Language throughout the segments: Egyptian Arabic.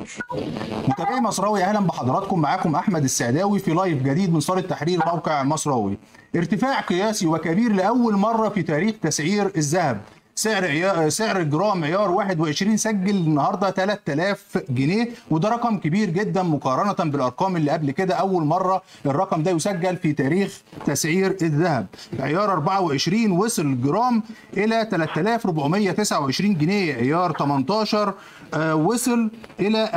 متابعي مصراوي اهلا بحضراتكم معاكم احمد السعداوي في لايف جديد من صاله تحرير موقع مصراوي ارتفاع قياسي وكبير لاول مره في تاريخ تسعير الذهب سعر عيار سعر الجرام عيار 21 سجل النهارده 3000 جنيه وده رقم كبير جدا مقارنه بالارقام اللي قبل كده اول مره الرقم ده يسجل في تاريخ تسعير الذهب عيار 24 وصل الجرام الى 3429 جنيه عيار 18 آه، وصل الى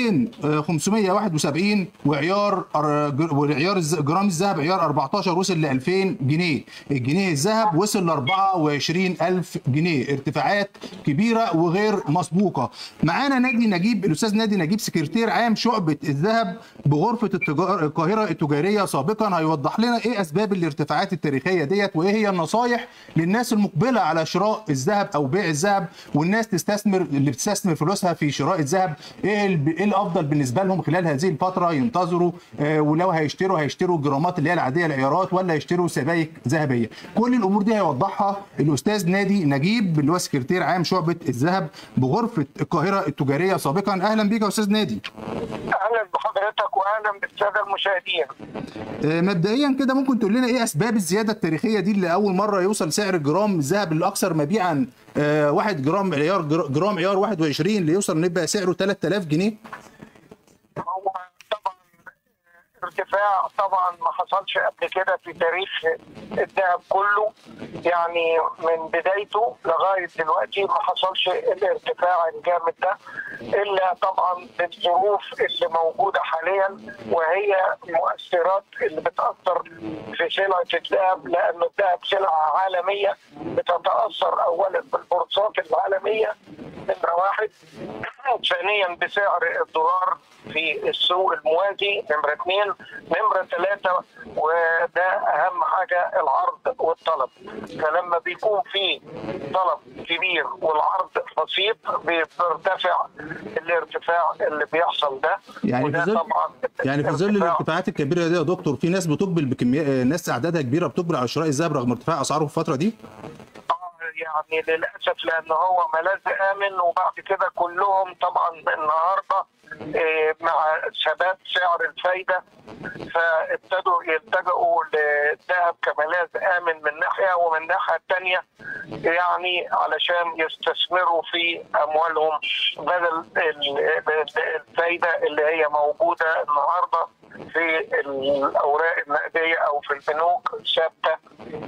2571 وعيار أر- وعيار الز- جرام الذهب عيار 14 وصل ل 2000 جنيه الجنيه الذهب وصل ل 24000 جنيه ارتفاعات كبيره وغير مسبوقه معانا نادي نجيب الاستاذ نادي نجيب سكرتير عام شعبه الذهب بغرفه التجار القاهره التجاريه سابقا هيوضح لنا ايه اسباب الارتفاعات التاريخيه ديت وايه هي النصايح للناس المقبله على شراء الذهب او بيع الذهب والناس تستثمر اللي بتستثمر فلوسها في شراء الذهب ايه ال- ايه الافضل بالنسبه لهم خلال هذه الفتره ينتظروا آه، ولو هيشتروا هيشتروا الجرامات اللي هي العاديه العيارات ولا يشتروا سبائك ذهبيه كل الامور دي هيوضحها الاستاذ نادي نجيب اللي هو سكرتير عام شعبه الذهب بغرفه القاهره التجاريه سابقا اهلا بيك يا استاذ نادي اهلا بحضرتك واهلا بالساده المشاهدين آه، مبدئيا كده ممكن تقول لنا ايه اسباب الزياده التاريخيه دي اللي اول مره يوصل سعر الجرام الذهب الاكثر مبيعا آه، واحد جرام عيار جرام عيار 21 اللي يوصل نبقى سعره 3000 جنيه هو طبعا ارتفاع طبعا ما حصلش قبل كده في تاريخ الذهب كله يعني من بدايته لغايه دلوقتي ما حصلش الارتفاع الجامد ده الا طبعا بالظروف اللي موجوده حاليا وهي المؤثرات اللي بتاثر في سلعه الذهب لان الذهب سلعه عالميه بتتاثر اولا بالبورصات العالميه نمره واحد ثانيا بسعر الدولار في السوق الموازي نمرة اثنين نمرة ثلاثة وده أهم حاجة العرض والطلب فلما بيكون في طلب كبير والعرض بسيط بيرتفع الارتفاع اللي بيحصل ده يعني في وده ظل طبعا يعني في ظل ارتفاع الارتفاعات الكبيره دي يا دكتور في ناس بتقبل بكميات ناس اعدادها كبيره بتقبل على شراء الذهب رغم ارتفاع اسعاره في الفتره دي يعني للاسف لان هو ملاذ امن وبعد كده كلهم طبعا النهارده آه، مع ثبات سعر الفايده فابتدوا يلتجئوا للذهب كملاذ امن من ناحيه ومن الناحيه الثانيه يعني علشان يستثمروا في اموالهم بدل ال- الفايده اللي هي موجوده النهارده في الاوراق النقديه او في البنوك ثابته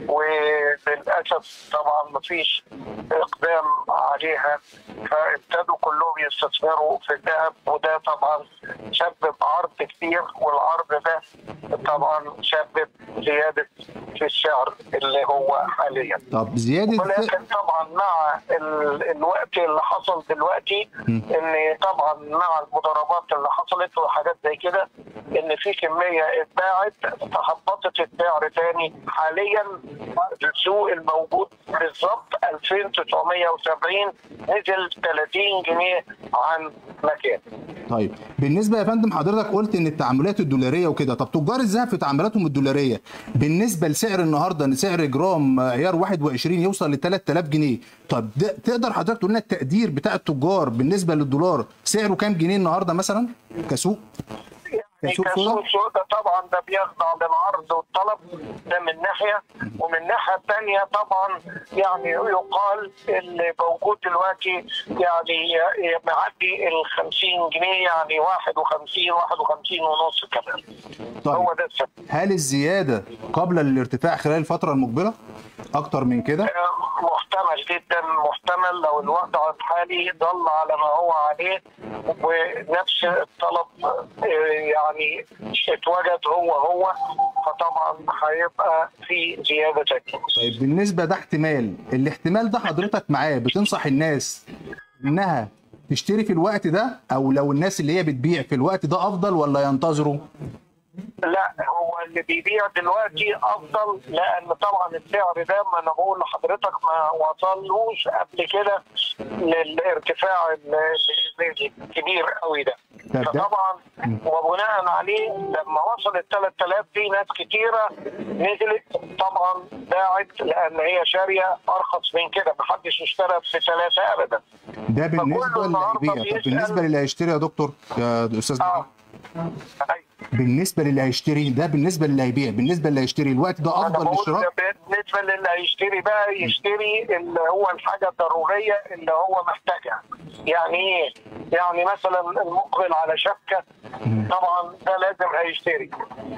وللاسف طبعا مفيش اقدام عليها فابتدوا كلهم يستثمروا في الذهب وده طبعا سبب عرض كتير والعرض ده طبعا سبب زياده في السعر اللي هو حاليا طب زياده ولكن طبعا مع ال- الوقت اللي حصل دلوقتي ان طبعا مع المضاربات اللي حصلت وحاجات زي كده ان في كميه اتباعت فهبطت السعر تاني حاليا السوق الموجود بالظبط 2970 نزل 30 جنيه عن مكان طيب بالنسبه يا فندم حضرتك قلت ان التعاملات الدولاريه وكده طب تجار الذهب في تعاملاتهم الدولاريه بالنسبه لسعر النهارده ان سعر جرام عيار 21 يوصل ل 3000 جنيه طب ده تقدر حضرتك تقول لنا التقدير بتاع التجار بالنسبه للدولار سعره كام جنيه النهارده مثلا كسوق يعني كسوق كسوق سودا؟ سودا طبعا ده بيخضع للعرض والطلب ده من ناحيه ومن الناحيه الثانيه طبعا يعني يقال اللي موجود دلوقتي يعني معدي ال 50 جنيه يعني 51 51 ونص كمان طيب هو ده السبب هل الزياده قبل الارتفاع خلال الفتره المقبله اكتر من كده محتمل جدا محتمل لو الوضع الحالي ظل على ما هو عليه ونفس الطلب آه، يعني اتوجد هو هو فطبعا هيبقى في زياده تانية. طيب بالنسبه ده احتمال الاحتمال ده حضرتك معاه بتنصح الناس انها تشتري في الوقت ده او لو الناس اللي هي بتبيع في الوقت ده افضل ولا ينتظروا لا هو اللي بيبيع دلوقتي افضل لان طبعا السعر ده ما انا بقول لحضرتك ما وصلوش قبل كده للارتفاع ال- ال- الكبير قوي ده طب ده- فطبعا وبناء عليه لما وصل ال 3000 في ناس كتيره نزلت طبعا باعت لان هي شاريه ارخص من كده محدش اشترى في ثلاثه ابدا ده بالنسبه فكل للي النهاردة هيبيع طب بيسأل- بالنسبه للي هيشتري يا دكتور يا استاذ اه أيوة. بالنسبه للي هيشتري ده بالنسبه للي هيبيع بالنسبه للي هيشتري الوقت ده انا افضل بقول للشراء بالنسبه للي هيشتري بقى يشتري اللي هو الحاجه الضروريه اللي هو محتاجها يعني ايه؟ يعني مثلا المقبل على شبكه طبعا ده لازم هيشتري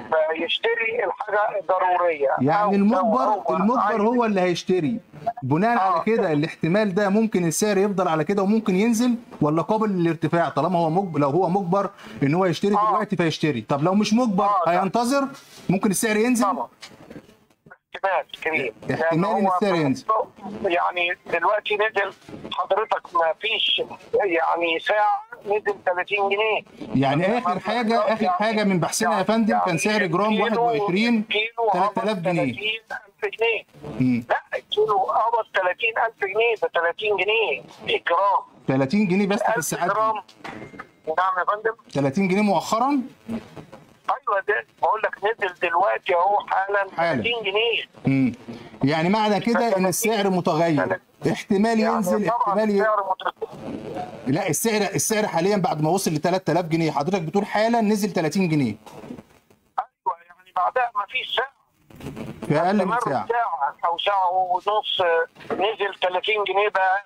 فيشتري الحاجه الضروريه أو يعني لو المجبر هو المجبر عايز- هو اللي هيشتري بناء على آه. كده الاحتمال ده ممكن السعر يفضل على كده وممكن ينزل ولا قابل للارتفاع طالما هو مجبر لو هو مجبر ان هو يشتري آه. دلوقتي فيشتري طب لو مش مجبر آه، لا. هينتظر ممكن السعر ينزل طبعا احتمال كبير احتمال لأن إن هو السعر ينزل. يعني دلوقتي نزل حضرتك ما فيش يعني ساعه نزل 30 جنيه يعني اخر حاجه اخر حاجه من بحثنا يا فندم كان سعر جرام 21 3000 جنيه 30000 جنيه مم. لا الكيلو قبض 30000 جنيه ب 30 جنيه الجرام 30 جنيه بس في 1000 الساعات دي. جرام نعم يا فندم 30 جنيه مؤخرا ايوه ده بقول لك نزل دلوقتي اهو حالا حالا. 30 جنيه مم. يعني معنى كده ان السعر متغير احتمال ينزل يعني طبعا احتمال ي... السعر متغير. لا السعر السعر حاليا بعد ما وصل ل 3000 جنيه حضرتك بتقول حالا نزل 30 جنيه ايوه يعني بعدها ما فيش ساعه في اقل من استمر ساعه ساعه او ساعه ونص آه، نزل 30 جنيه بقى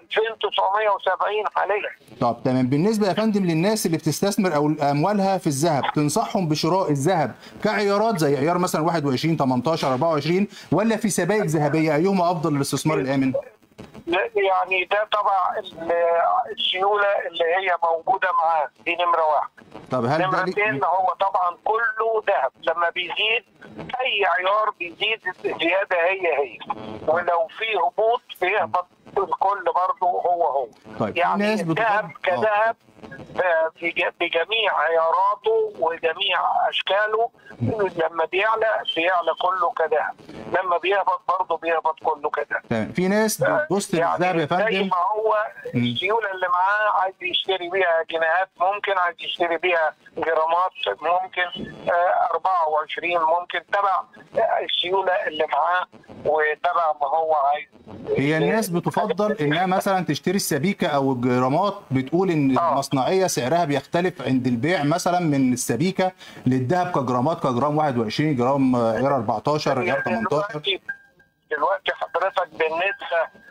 2970 حاليا طب تمام بالنسبه يا فندم للناس اللي بتستثمر او اموالها في الذهب تنصحهم بشراء الذهب كعيارات زي عيار مثلا 21 18 24 ولا في سبائك ذهبيه ايهما افضل للاستثمار الامن؟ لا، يعني ده طبعا ال- السيوله اللي هي موجوده معاه دي نمره واحد طب هل ده نمرة ليه- اتنين هو طبعا كله ذهب لما بيزيد اي عيار بيزيد زياده هي هي ولو في هبوط بيهبط الكل برضه هو هو طيب، في يعني ناس بتفضل- الذهب آه. كذهب آه، في ج- بجميع عياراته وجميع اشكاله لما بيعلى بيعلى كله كذهب لما بيهبط برضه بيهبط كله كذهب تمام في ناس بتبص للذهب يا زي فندم ما هو السيوله اللي معاه عايز يشتري بيها جنيهات ممكن عايز يشتري بيها جرامات ممكن آه 24 ممكن تبع السيوله اللي معاه وتبع ما هو عايز هي الناس بتفضل انها مثلا تشتري السبيكه او الجرامات بتقول ان آه. المصنعيه سعرها بيختلف عند البيع مثلا من السبيكه للذهب كجرامات كجرام 21 جرام آه، عيار 14 عيار 18 دلوقتي دلوقتي حضرتك بالنسبه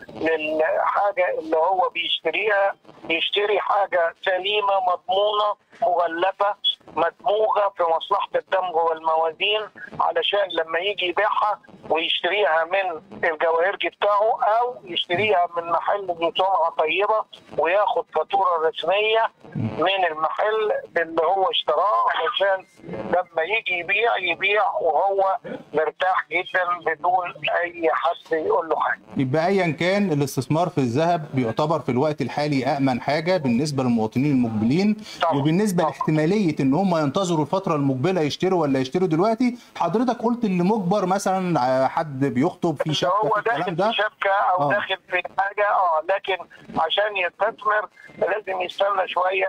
للحاجه اللي هو بيشتريها بيشتري حاجه سليمه مضمونه مغلفه مدموغه في مصلحه الدمغ والموازين علشان لما يجي يبيعها ويشتريها من الجواهرجي بتاعه او يشتريها من محل ذو سمعه طيبه وياخد فاتوره رسميه من المحل اللي هو اشتراه علشان لما يجي يبيع يبيع وهو مرتاح جدا بدون اي حد يقول له حاجه. يبقى ايا كان الاستثمار في الذهب بيعتبر في الوقت الحالي امن حاجه بالنسبه للمواطنين المقبلين طبعا. وبالنسبه طبعا. لاحتماليه ان هم ينتظروا الفتره المقبله يشتروا ولا يشتروا دلوقتي حضرتك قلت اللي مجبر مثلا ع- حد بيخطب في اللي شقه هو في الكلام داخل ده في شبكه او آه. داخل في حاجه اه لكن عشان يستثمر لازم يستنى شويه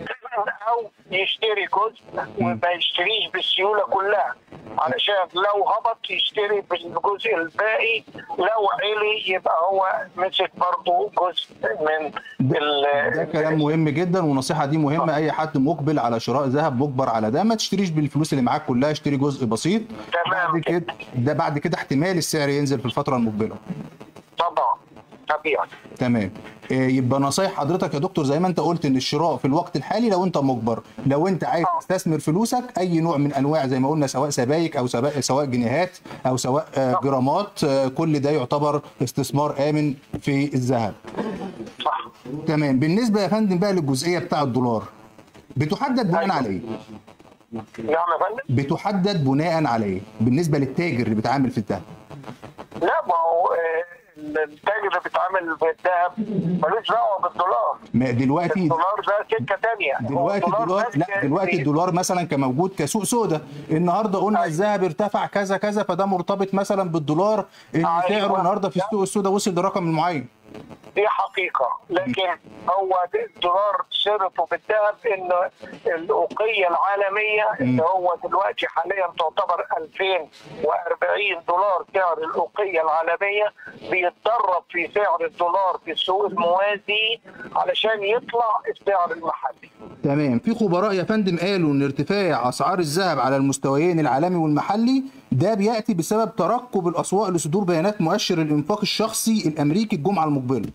او يشتري جزء وما يشتريش بالسيوله كلها علشان لو هبط يشتري بالجزء الباقي لو علي يبقى هو مسك برضه جزء من ال- ده كلام مهم جدا والنصيحه دي مهمه اي حد مقبل على شراء ذهب مجبر على ده ما تشتريش بالفلوس اللي معاك كلها اشتري جزء بسيط تمام بعد كده ده بعد كده احتمال السعر ينزل في الفتره المقبله طبعا طبيعي تمام إيه، يبقى نصايح حضرتك يا دكتور زي ما انت قلت ان الشراء في الوقت الحالي لو انت مجبر لو انت عايز تستثمر فلوسك اي نوع من انواع زي ما قلنا سواء سبايك او سواء سواء جنيهات او سواء آه، جرامات آه، كل ده يعتبر استثمار امن في الذهب صح تمام بالنسبه يا فندم بقى للجزئيه بتاع الدولار بتحدد بناء أيوة. على ايه نعم يا فندم بتحدد بناء على ايه بالنسبه للتاجر اللي بيتعامل في الذهب لا ما هو آه، التاجر اللي بيتعامل بالذهب ملوش دعوه بالدولار ما دلوقتي الدولار ده سكه ثانيه دلوقتي الدولار لا دلوقتي الدولار مثلا كموجود كسوق سودا النهارده قلنا الذهب ارتفع كذا كذا فده مرتبط مثلا بالدولار ان أيوة. سعره النهارده في السوق السودا وصل لرقم معين دي حقيقة لكن هو الدولار صرفه بالذهب ان الأوقية العالمية اللي هو دلوقتي حاليا تعتبر 2040 دولار سعر الأوقية العالمية بيتدرب في سعر الدولار في السوق الموازي علشان يطلع السعر المحلي تمام في خبراء يا فندم قالوا ان ارتفاع اسعار الذهب على المستويين العالمي والمحلي ده بياتي بسبب ترقب الاسواق لصدور بيانات مؤشر الانفاق الشخصي الامريكي الجمعه المقبله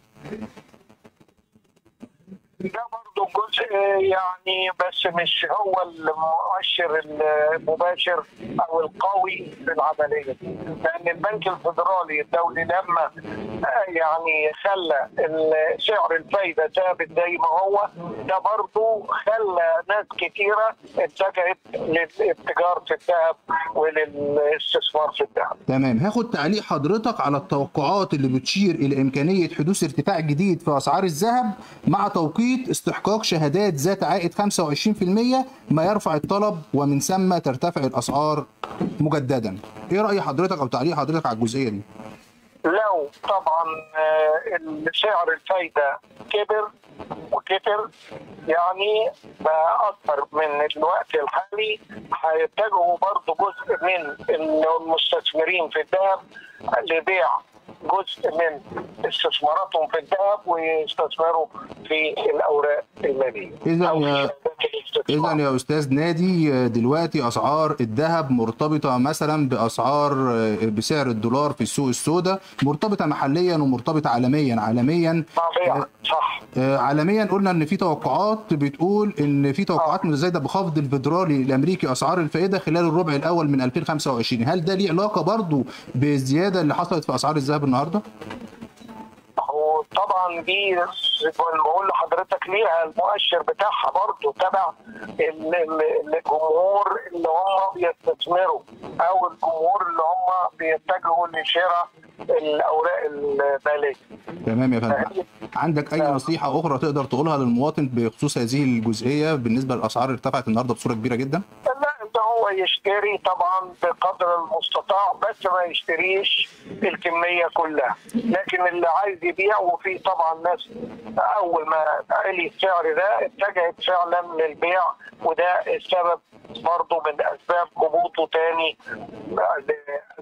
ده برضه جزء يعني بس مش هو المؤشر المباشر او القوي في العمليه دي لان البنك الفدرالي الدولي لما يعني خلى سعر الفايده ثابت زي ما هو ده برضه خلى ناس كتيره اتجهت للاتجار في الذهب وللاستثمار في الذهب تمام هاخد تعليق حضرتك على التوقعات اللي بتشير الى امكانيه حدوث ارتفاع جديد في اسعار الذهب مع توقيت استحقاق شهادات ذات عائد 25% ما يرفع الطلب ومن ثم ترتفع الاسعار مجددا ايه راي حضرتك او تعليق حضرتك على الجزئيه دي لو طبعا سعر الفايده كبر وكتر يعني بقى اكثر من الوقت الحالي هيتجهوا برضه جزء من المستثمرين في الذهب لبيع جزء من استثماراتهم في الذهب ويستثمروا في الاوراق الماليه اذا يا اذا يا استاذ نادي دلوقتي اسعار الذهب مرتبطه مثلا باسعار بسعر الدولار في السوق السوداء مرتبطه محليا ومرتبطه عالميا عالميا صح عالميا قلنا ان في توقعات بتقول ان في توقعات متزايده بخفض الفدرالي الامريكي اسعار الفائده خلال الربع الاول من 2025 هل ده ليه علاقه برضو بالزياده اللي حصلت في اسعار الذهب النهارده؟ هو طبعا دي بقول لحضرتك ليها المؤشر بتاعها برضه تبع الجمهور اللي هم بيستثمروا او الجمهور اللي هم بيتجهوا لشراء الاوراق الماليه. تمام يا فندم. عندك اي نصيحه اخرى تقدر تقولها للمواطن بخصوص هذه الجزئيه بالنسبه للاسعار اللي ارتفعت النهارده بصوره كبيره جدا؟ لا ان هو يشتري طبعا بقدر المستطاع بس ما يشتريش الكميه كلها لكن اللي عايز يبيع وفي طبعا ناس اول ما علي السعر ده اتجهت فعلا للبيع وده السبب برضه من اسباب هبوطه تاني ل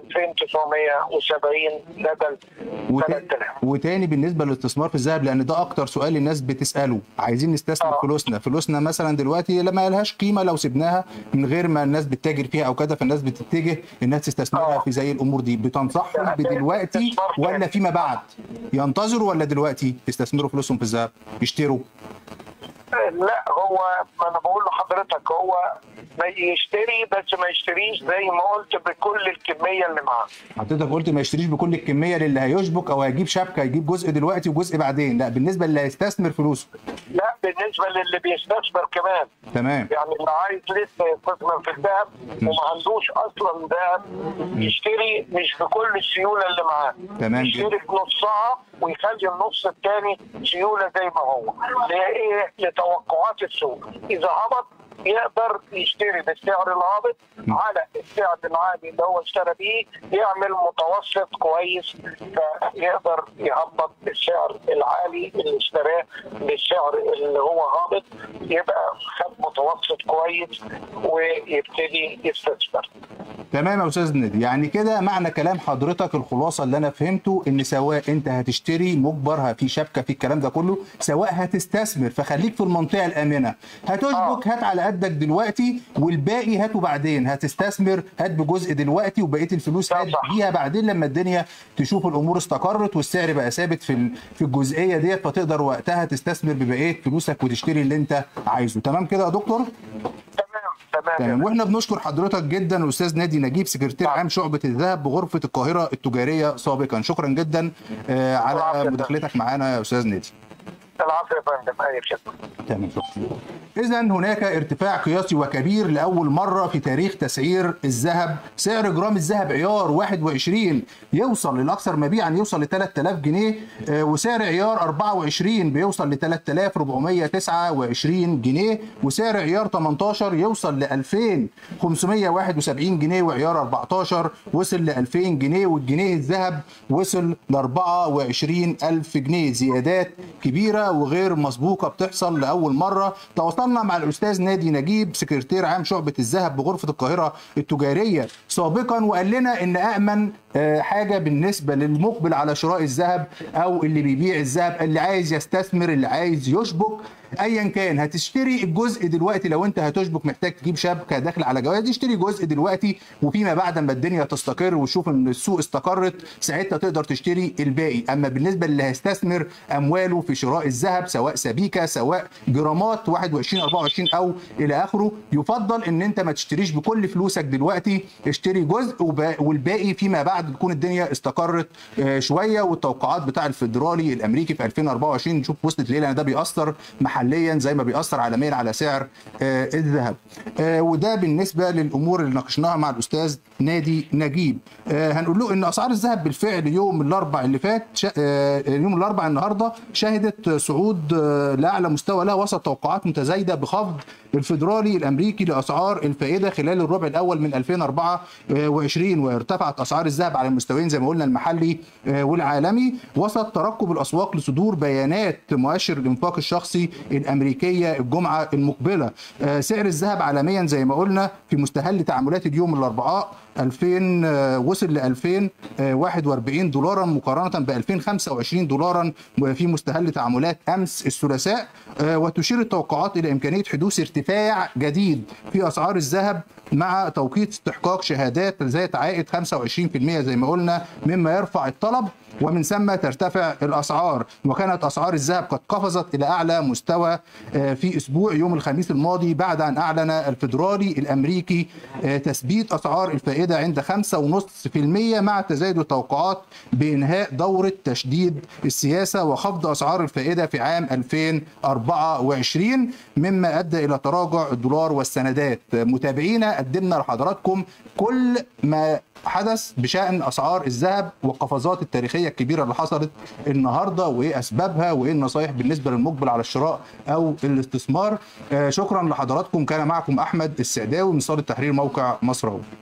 2970 بدل 3000 وتاني بالنسبه للاستثمار في الذهب لان ده اكتر سؤال الناس بتساله عايزين نستثمر آه. فلوسنا فلوسنا مثلا دلوقتي لما لهاش قيمه لو سبناها من غير ما الناس بتتاجر فيها او كده فالناس بتتجه الناس تستثمرها آه. في زي الامور دي بتنصحهم لا، بدلوقتي استثمار ولا تاني. فيما بعد ينتظروا ولا دلوقتي يستثمروا فلوسهم في الذهب يشتروا لا هو ما انا بقول لحضرتك هو ما يشتري بس ما يشتريش زي ما قلت بكل الكميه اللي معاه حضرتك قلت ما يشتريش بكل الكميه للي هيشبك او هيجيب شبكه يجيب جزء دلوقتي وجزء بعدين لا بالنسبه اللي هيستثمر فلوسه لا بالنسبه للي بيستثمر كمان تمام يعني اللي عايز لسه يستثمر في الذهب وما عندوش اصلا ذهب يشتري مش بكل السيوله اللي معاه تمام يشتري بنصها ويخلي النص الثاني سيوله زي ما هو لايه لتوقعات السوق اذا هبط يقدر يشتري بالسعر الهابط على السعر العالي اللي هو اشترى بيه يعمل متوسط كويس فيقدر يهبط السعر العالي اللي اشتراه بالسعر اللي هو هابط يبقى خد متوسط كويس ويبتدي يستثمر. تمام يا استاذ نادي يعني كده معنى كلام حضرتك الخلاصه اللي انا فهمته ان سواء انت هتشتري مجبر في شبكه في الكلام ده كله سواء هتستثمر فخليك في المنطقه الامنه هتشبك هات على قدك دلوقتي والباقي هاته بعدين هتستثمر هات بجزء دلوقتي وبقيه الفلوس هات صح. بيها بعدين لما الدنيا تشوف الامور استقرت والسعر بقى ثابت في ال- في الجزئيه ديت فتقدر وقتها تستثمر ببقيه فلوسك وتشتري اللي انت عايزه تمام كده يا دكتور تمام تمام تمام واحنا بنشكر حضرتك جدا استاذ نادي نجيب سكرتير عام شعبه الذهب بغرفه القاهره التجاريه سابقا شكرا جدا آه، على العفو. مداخلتك معانا يا استاذ نادي العفو يا فندم اي شكرا تمام شكرا إذا هناك ارتفاع قياسي وكبير لأول مرة في تاريخ تسعير الذهب، سعر جرام الذهب عيار 21 يوصل للأكثر مبيعا يوصل ل 3000 جنيه آه، وسعر عيار 24 بيوصل ل 3429 جنيه وسعر عيار 18 يوصل ل 2571 جنيه وعيار 14 وصل ل 2000 جنيه والجنيه الذهب وصل ل 24000 جنيه زيادات كبيرة وغير مسبوقة بتحصل لأول مرة تواصلنا مع الأستاذ نادي نجيب سكرتير عام شعبة الذهب بغرفة القاهرة التجارية سابقا وقال لنا إن أأمن آه، حاجة بالنسبة للمقبل على شراء الذهب أو اللي بيبيع الذهب اللي عايز يستثمر اللي عايز يشبك ايا كان هتشتري الجزء دلوقتي لو انت هتشبك محتاج تجيب شبكه داخل على جواز اشتري جزء دلوقتي وفيما بعد ما الدنيا تستقر وتشوف ان السوق استقرت ساعتها تقدر تشتري الباقي اما بالنسبه للي هيستثمر امواله في شراء الذهب سواء سبيكه سواء جرامات 21 24 او الى اخره يفضل ان انت ما تشتريش بكل فلوسك دلوقتي اشتري جزء وب- والباقي فيما بعد تكون الدنيا استقرت آه، شويه والتوقعات بتاع الفدرالي الامريكي في 2024 نشوف وصلت ليه لان ده بيأثر محليا زي ما بيأثر عالميا على سعر آه، الذهب آه، وده بالنسبه للامور اللي ناقشناها مع الاستاذ نادي نجيب آه، هنقول له ان اسعار الذهب بالفعل يوم الاربع اللي فات شا- آه، يوم الاربع النهارده شهدت صعود آه، لاعلى مستوى لها وسط توقعات متزايده بخفض الفدرالي الامريكي لاسعار الفائده خلال الربع الاول من 2024 وارتفعت اسعار الذهب على المستويين زي ما قلنا المحلي آه، والعالمي وسط ترقب الاسواق لصدور بيانات مؤشر الانفاق الشخصي الامريكيه الجمعه المقبله آه، سعر الذهب عالميا زي ما قلنا في مستهل تعاملات اليوم الاربعاء 2000 آه، وصل ل 2041 دولارا مقارنه ب 2025 دولارا في مستهل تعاملات امس الثلاثاء آه، وتشير التوقعات الى امكانيه حدوث ارتفاع جديد في اسعار الذهب مع توقيت استحقاق شهادات ذات عائد 25% زي ما قلنا مما يرفع الطلب ومن ثم ترتفع الاسعار وكانت اسعار الذهب قد قفزت الى اعلى مستوى آه، في اسبوع يوم الخميس الماضي بعد ان اعلن الفدرالي الامريكي آه، تثبيت اسعار الفائده عند 5.5% مع تزايد التوقعات بانهاء دوره تشديد السياسه وخفض اسعار الفائده في عام 2024 مما ادى الى تراجع الدولار والسندات متابعينا قدمنا لحضراتكم كل ما حدث بشان اسعار الذهب والقفزات التاريخيه الكبيره اللي حصلت النهارده وايه اسبابها وايه النصائح بالنسبه للمقبل على الشراء او الاستثمار آه، شكرا لحضراتكم كان معكم احمد السعداوي من صاله تحرير موقع مصر أهو.